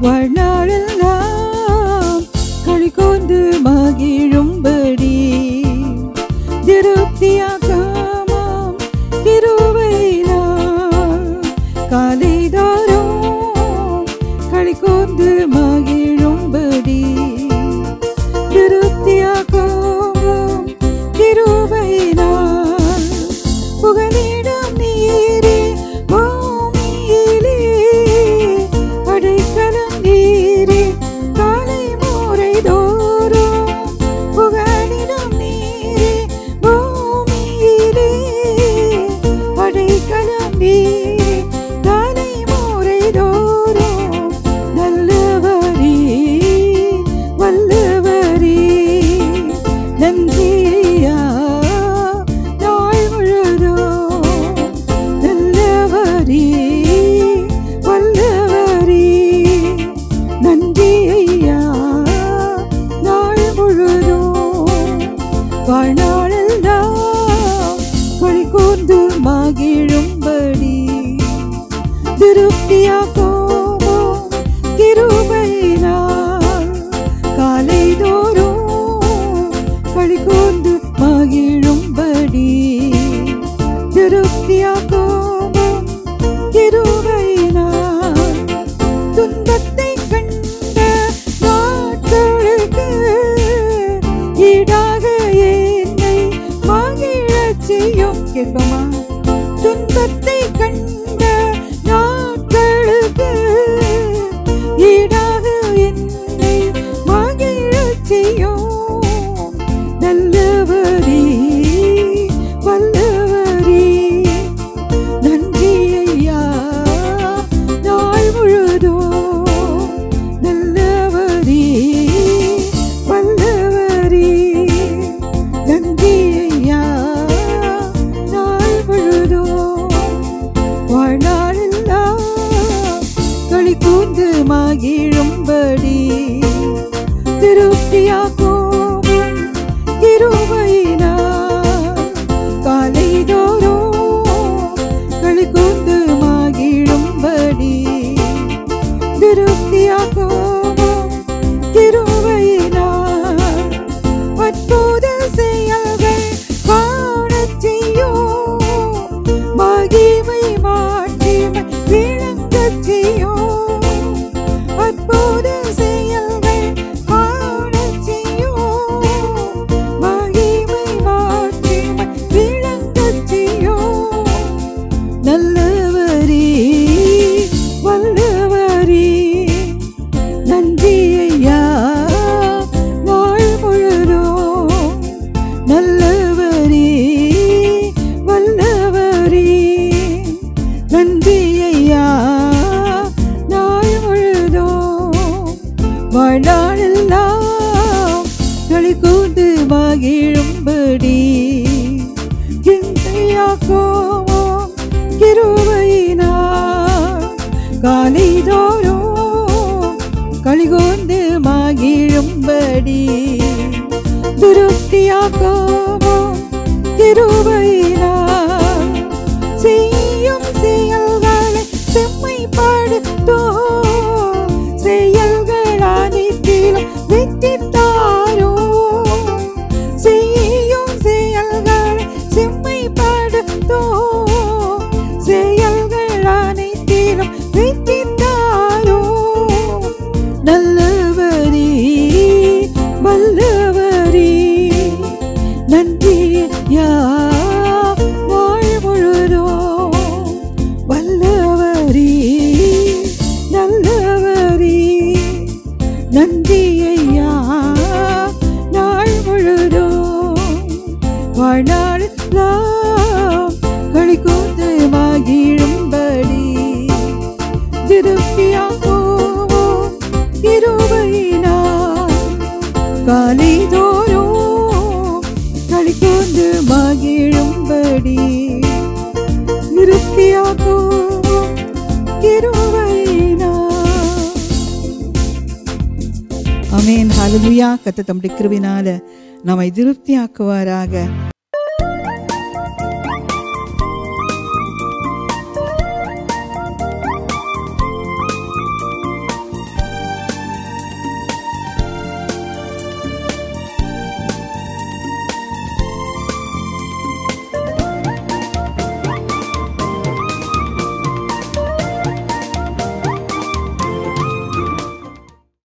வாழ்நாளெல்லாம் களி கொண்டு மகிழும்படி திருப்தியாக்காமாம் திருவையினால் காலைதாரும் களி கொண்டு மகிழும்படி திருப்தியாக்காமாம் திருவையினால் புகலிடம் நீரே பூமியிலே அடைக்கலம் நீரே காலை முறை தோறும் புகலிடம் நீரே பூமியிலே அடைக்கலம் நீரே காலை முறை தோறும் நல்லவரே வல்லவரே நன்றியா நாள் முழுதும் நல்லவரே வல்லவரே நன்றி ஐயா நாள் முழுதும் வாழ்நாளெல்லாம் களி கூர்ந்து மகிழும்படி திருப்தியாக்கும் கிருபையினால் காலைதோறும் களி கூர்ந்து மகிழும்படி திருப்தியாக்கும் கிருபையினால் துன்பத்தை கண்ட நாட்களுக்கு ஈடாக என்னை மகிழச் செய்யும் கேட்போமா துன்பத்தை கண்ட நாட்களுக்கு ஈடாக என்னை மகிழச் செய்யும் நல்லவரே வல்லவரே நன்றி ஐயா நாள் முழுதும் நல்லவரே வல்லவரே நன்றி ஐயா நாள் முழுதும் வாழ்நாளெல்லாம் களி கூர்ந்து மகிழும்படி திருப்தியாக்கும் கிருபையினால் காலைதோறும் களி கூர்ந்து மகிழும்படி திருப்தியாக்கும் கிருபையினால் அற்புத செயல்கள் காணச் செய்யும் மகிமை மாட்சிமை விளங்கச் செய்யும் அற்புத செயல்கள் காணச் செய்யும் மகிமை மாட்சிமை விளங்கச் செய்யும் நல்லவரே வல்லவரே நன்றி ஐயா வாழ் முழுதும் நல்லவரே வல்லவரே நன்றி ஐயா நாள் முழுதும் வாழ்நாளெல்லாம் களி கூர்ந்து மகிழும்படி சிந்தையாக்கும் கிருபையினால் காலைதோறும் களிகோந்து மகிழும்படி திருப்தியாக்கும் கிருபையினால் செய்யும் செயல்களை செம்மைப்படுத்தும் செயல்கள் அனைத்திலும் வெற்றி தாரும் செய்யும் செயல்கள் செம்மைப்படுத்தும் செயல்கள் அனைத்திலும் வெற்றி தாரும் நல்லவரே வல்லவரே நன்றி யா வாழ் முழுதும் வல்லவரே நல்லவரே நன்றி ஐயா நாள் முழுதும் வாழ்நாளெல்லாம் களி கூத்து மகிழும்படி திருப்தியாகும் இருவையினால் காலைதோறும் களி கூந்து மகிழும்படி திருப்தியாகும் இருவையினால் அமேன் ஹalleluya கத்த தம்முடைய கிருபினால நம்மை திருப்தியாக்குவாராக